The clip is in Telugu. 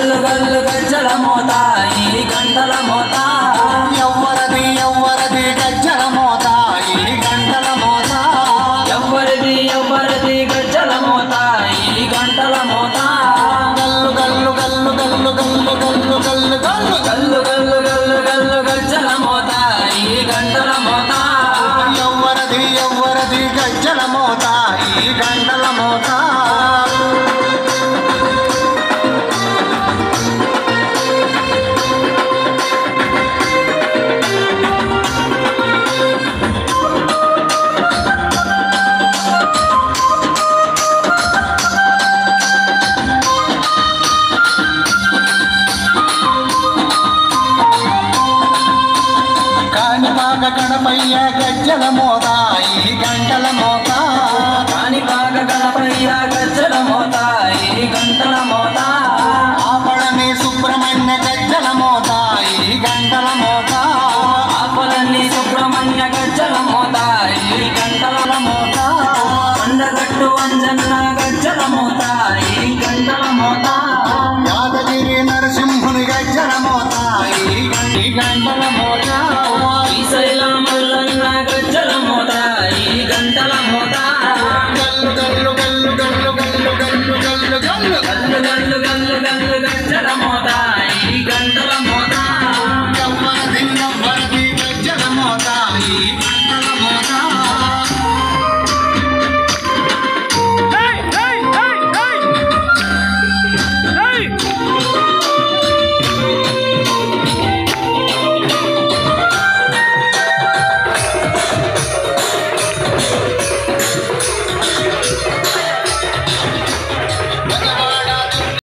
గల్లు గల్లు గజ్జల మోత ఈ గంటల మోత ఎవ్వరది ఎవ్వరది గజ్జల మోత ఈ గంటల మోత ఎవ్వరిది ఎవ్వరిది గజ్జల మోత ఈ గంటల మోత గల్లు గల్లు గల్లు గల్లు గల్లు గల్లు గల్లు గల్లు గల్లు గల్లు గల్లు గల్లు గజ్జల మోత ఈ గంటల మోత ఎవ్వరది ఎవ్వరది గజ్జల మోత ఈ గంటల మోత కాణిపాక గణపయ్య గజ్జల మోత ఈ గంటల మోత కాని బాగ గణపయ్య గజ్జల మోత ఈ గంటల మోత ఆపడని సుబ్రహ్మణ్య గజ్జల మోత ఈ గంటల మోత ఆపలన్నీ సుబ్రహ్మణ్య గజ్జల మోత ఈ గంటల మోత కొండగట్టు అంజన్న గజ్జల మోత ఈ గంటల మోత యాదగిరి నరసింహుని గజ్జల మోత ఈ గం- ఈ గంటల మోత శ్రీశైలం మల్లన్న గజ్జల మోత ఈ గంటల మోత గల్లు గల్లు గల్లు గల్లు గల్లు గల్లు గల్లు గల్లు గల్లు గల్లు గల్లు గల్లు గజ్జల మోత